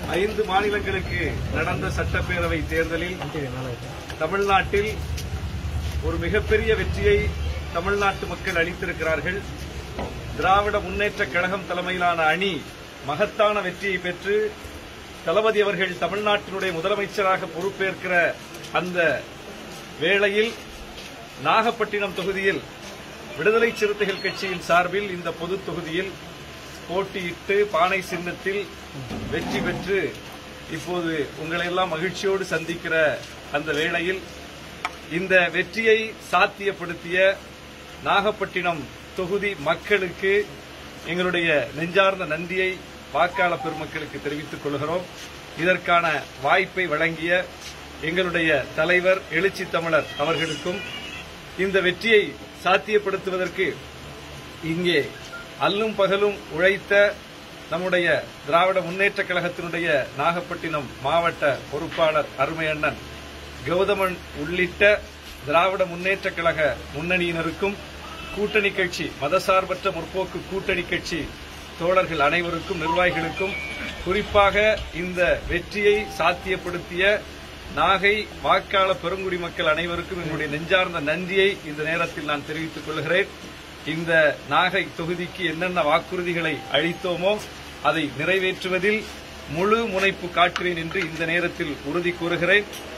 ஐந்து மாநிலங்களுக்கு நடந்த சட்டப்பேரவை தேர்தலில் தமிழ்நாட்டில் ஒரு மிகப்பெரிய வெற்றியை தமிழ்நாட்டு மக்கள் அளித்திருக்கிறார்கள் திராவிட முன்னேற்ற கழகம் தலைமையிலான அணி மகத்தான வெற்றியை பெற்று தளபதி அவர்கள் தமிழ்நாட்டினுடைய முதலமைச்சராக பொறுப்பேற்கிற அந்த வேளையில் நாகப்பட்டினம் தொகுதியில் விடுதலை சிறுத்தைகள் கட்சியின் சார்பில் இந்த பொது தொகுதியில் போட்டியிட்டு பானை சின்னத்தில் வெற்றி பெற்று இப்போது உங்களை எல்லாம் மகிழ்ச்சியோடு சந்திக்கிற அந்த வேளையில் இந்த வெற்றியை சாத்தியப்படுத்திய நாகப்பட்டினம் தொகுதி மக்களுக்கு எங்களுடைய நெஞ்சார்ந்த நன்றியை வாக்காளர் பெருமக்களுக்கு தெரிவித்துக் கொள்கிறோம் இதற்கான வாய்ப்பை வழங்கிய எங்களுடைய தலைவர் எழுச்சி தமிழர் அவர்களுக்கும் இந்த வெற்றியை சாத்தியப்படுத்துவதற்கு இங்கே அல்லும் பகலும் உழைத்த நம்முடைய திராவிட முன்னேற்ற கழகத்தினுடைய நாகப்பட்டினம் மாவட்ட பொறுப்பாளர் அருமையண்ணன் கௌதமன் உள்ளிட்ட திராவிட முன்னேற்ற கழக முன்னணியினருக்கும் கூட்டணி கட்சி மதசார்பற்ற முற்போக்கு கூட்டணி கட்சி தோழர்கள் அனைவருக்கும் நிர்வாகிகளுக்கும் குறிப்பாக இந்த வெற்றியை சாத்தியப்படுத்திய நாகை வாக்காள பெருங்குடி மக்கள் அனைவருக்கும் என்னுடைய நெஞ்சார்ந்த நன்றியை இந்த நேரத்தில் நான் தெரிவித்துக் கொள்கிறேன் இந்த நாகை தொகுதிக்கு என்னென்ன வாக்குறுதிகளை அளித்தோமோ அதை நிறைவேற்றுவதில் முழு முனைப்பு காட்டுவேன் என்று இந்த நேரத்தில் உறுதி கூறுகிறேன்